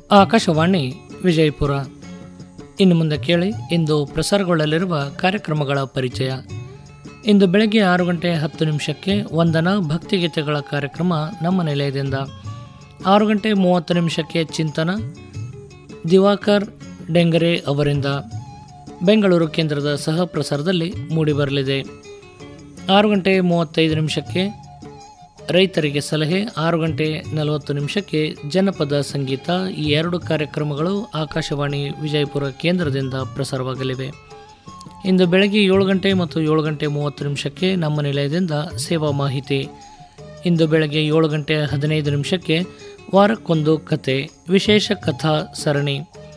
ಆಕಾಶವಾಣಿ ವಿಜಯಪುರ ಇನ್ನು ಮುಂದೆ ಕೇಳಿ ಇಂದು ಪ್ರಸಾರಗೊಳ್ಳಲಿರುವ ಕಾರ್ಯಕ್ರಮಗಳ ಪರಿಚಯ ಇಂದು ಬೆಳಗ್ಗೆ ಆರು ಗಂಟೆ ಹತ್ತು ನಿಮಿಷಕ್ಕೆ ವಂದನ ಭಕ್ತಿಗೀತೆಗಳ ಕಾರ್ಯಕ್ರಮ ನಮ್ಮ ನಿಲಯದಿಂದ ಆರು ಗಂಟೆ ಮೂವತ್ತು ನಿಮಿಷಕ್ಕೆ ಚಿಂತನ ದಿವಾಕರ್ ಡೆಂಗರೆ ಅವರಿಂದ ಬೆಂಗಳೂರು ಕೇಂದ್ರದ ಸಹ ಪ್ರಸಾರದಲ್ಲಿ ಮೂಡಿಬರಲಿದೆ ಆರು ಗಂಟೆ ಮೂವತ್ತೈದು ನಿಮಿಷಕ್ಕೆ ರೈತರಿಗೆ ಸಲಹೆ ಆರು ಗಂಟೆ ನಲವತ್ತು ನಿಮಿಷಕ್ಕೆ ಜನಪದ ಸಂಗೀತ ಈ ಎರಡು ಕಾರ್ಯಕ್ರಮಗಳು ಆಕಾಶವಾಣಿ ವಿಜಯಪುರ ಕೇಂದ್ರದಿಂದ ಪ್ರಸಾರವಾಗಲಿವೆ ಇಂದು ಬೆಳಗ್ಗೆ ಏಳು ಗಂಟೆ ಮತ್ತು ಏಳು ಗಂಟೆ ಮೂವತ್ತು ನಿಮಿಷಕ್ಕೆ ನಮ್ಮ ನಿಲಯದಿಂದ ಸೇವಾ ಮಾಹಿತಿ ಇಂದು ಬೆಳಗ್ಗೆ ಏಳು ಗಂಟೆ ಹದಿನೈದು ನಿಮಿಷಕ್ಕೆ ವಾರಕ್ಕೊಂದು ಕತೆ ವಿಶೇಷ ಕಥಾ ಸರಣಿ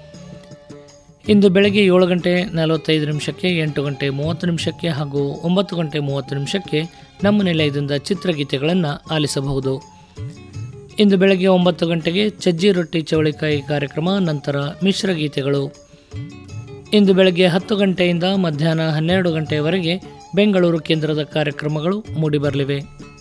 ಇಂದು ಬೆಳಗ್ಗೆ ಏಳು ಗಂಟೆ ನಲವತ್ತೈದು ನಿಮಿಷಕ್ಕೆ ಎಂಟು ಗಂಟೆ ಮೂವತ್ತು ನಿಮಿಷಕ್ಕೆ ಹಾಗೂ ಒಂಬತ್ತು ಗಂಟೆ ಮೂವತ್ತು ನಿಮಿಷಕ್ಕೆ ನಮ್ಮ ನಿಲಯದಿಂದ ಚಿತ್ರಗೀತೆಗಳನ್ನು ಆಲಿಸಬಹುದು ಇಂದು ಬೆಳಗ್ಗೆ ಒಂಬತ್ತು ಗಂಟೆಗೆ ಚಜ್ಜಿ ರೊಟ್ಟಿ ಚವಳಿಕಾಯಿ ಕಾರ್ಯಕ್ರಮ ನಂತರ ಮಿಶ್ರ ಗೀತೆಗಳು ಇಂದು ಬೆಳಗ್ಗೆ ಹತ್ತು ಗಂಟೆಯಿಂದ ಮಧ್ಯಾಹ್ನ ಹನ್ನೆರಡು ಗಂಟೆಯವರೆಗೆ ಬೆಂಗಳೂರು ಕೇಂದ್ರದ ಕಾರ್ಯಕ್ರಮಗಳು ಮೂಡಿಬರಲಿವೆ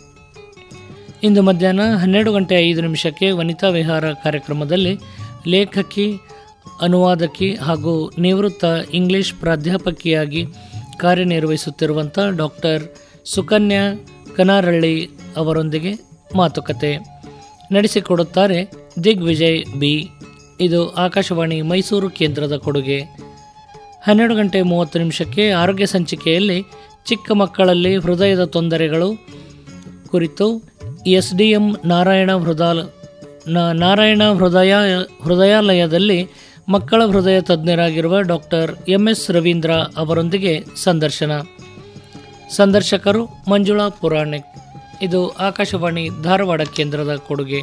ಇಂದು ಮಧ್ಯಾಹ್ನ ಹನ್ನೆರಡು ಗಂಟೆ ಐದು ನಿಮಿಷಕ್ಕೆ ವನಿತಾ ವಿಹಾರ ಕಾರ್ಯಕ್ರಮದಲ್ಲಿ ಲೇಖಕಿ ಅನುವಾದಕಿ ಹಾಗೂ ನಿವೃತ್ತ ಇಂಗ್ಲಿಷ್ ಪ್ರಾಧ್ಯಾಪಕಿಯಾಗಿ ಕಾರ್ಯನಿರ್ವಹಿಸುತ್ತಿರುವಂಥ ಡಾಕ್ಟರ್ ಸುಕನ್ಯಾ ಕನಾರಳ್ಳಿ ಅವರೊಂದಿಗೆ ಮಾತುಕತೆ ನಡೆಸಿಕೊಡುತ್ತಾರೆ ದಿಗ್ವಿಜಯ್ ಬಿ ಇದು ಆಕಾಶವಾಣಿ ಮೈಸೂರು ಕೇಂದ್ರದ ಕೊಡುಗೆ ಹನ್ನೆರಡು ಗಂಟೆ ಮೂವತ್ತು ನಿಮಿಷಕ್ಕೆ ಆರೋಗ್ಯ ಸಂಚಿಕೆಯಲ್ಲಿ ಚಿಕ್ಕ ಮಕ್ಕಳಲ್ಲಿ ಹೃದಯದ ತೊಂದರೆಗಳು ಕುರಿತು ಎಸ್ ಡಿ ಎಂ ನಾರಾಯಣ ಹೃದಯ ನಾರಾಯಣ ಹೃದಯ ಹೃದಯಾಲಯದಲ್ಲಿ ಮಕ್ಕಳ ಹೃದಯ ತಜ್ಞರಾಗಿರುವ ಡಾಕ್ಟರ್ ಎಂ ಎಸ್ ರವೀಂದ್ರ ಅವರೊಂದಿಗೆ ಸಂದರ್ಶನ ಸಂದರ್ಶಕರು ಮಂಜುಳಾ ಪುರಾಣಿಕ್ ಇದು ಆಕಾಶವಾಣಿ ಧಾರವಾಡ ಕೇಂದ್ರದ ಕೊಡುಗೆ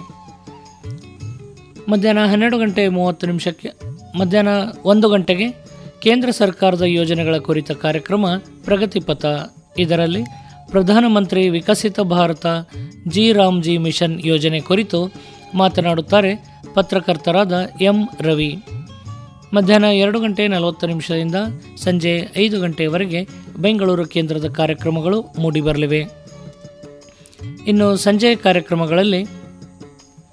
ಮಧ್ಯಾಹ್ನ ಹನ್ನೆರಡು ಗಂಟೆ ಮೂವತ್ತು ನಿಮಿಷಕ್ಕೆ ಮಧ್ಯಾಹ್ನ ಒಂದು ಗಂಟೆಗೆ ಕೇಂದ್ರ ಸರ್ಕಾರದ ಯೋಜನೆಗಳ ಕುರಿತ ಕಾರ್ಯಕ್ರಮ ಪ್ರಗತಿಪಥ ಇದರಲ್ಲಿ ಪ್ರಧಾನಮಂತ್ರಿ ವಿಕಸಿತ ಭಾರತ ಜಿ ರಾಮ್ಜಿ ಮಿಷನ್ ಯೋಜನೆ ಕುರಿತು ಮಾತನಾಡುತ್ತಾರೆ ಪತ್ರಕರ್ತರಾದ ಎಂ ರವಿ ಮಧ್ಯಾಹ್ನ ಎರಡು ಗಂಟೆ ನಲವತ್ತು ನಿಮಿಷದಿಂದ ಸಂಜೆ ಐದು ಗಂಟೆಯವರೆಗೆ ಬೆಂಗಳೂರು ಕೇಂದ್ರದ ಕಾರ್ಯಕ್ರಮಗಳು ಮೂಡಿಬರಲಿವೆ ಇನ್ನು ಸಂಜೆ ಕಾರ್ಯಕ್ರಮಗಳಲ್ಲಿ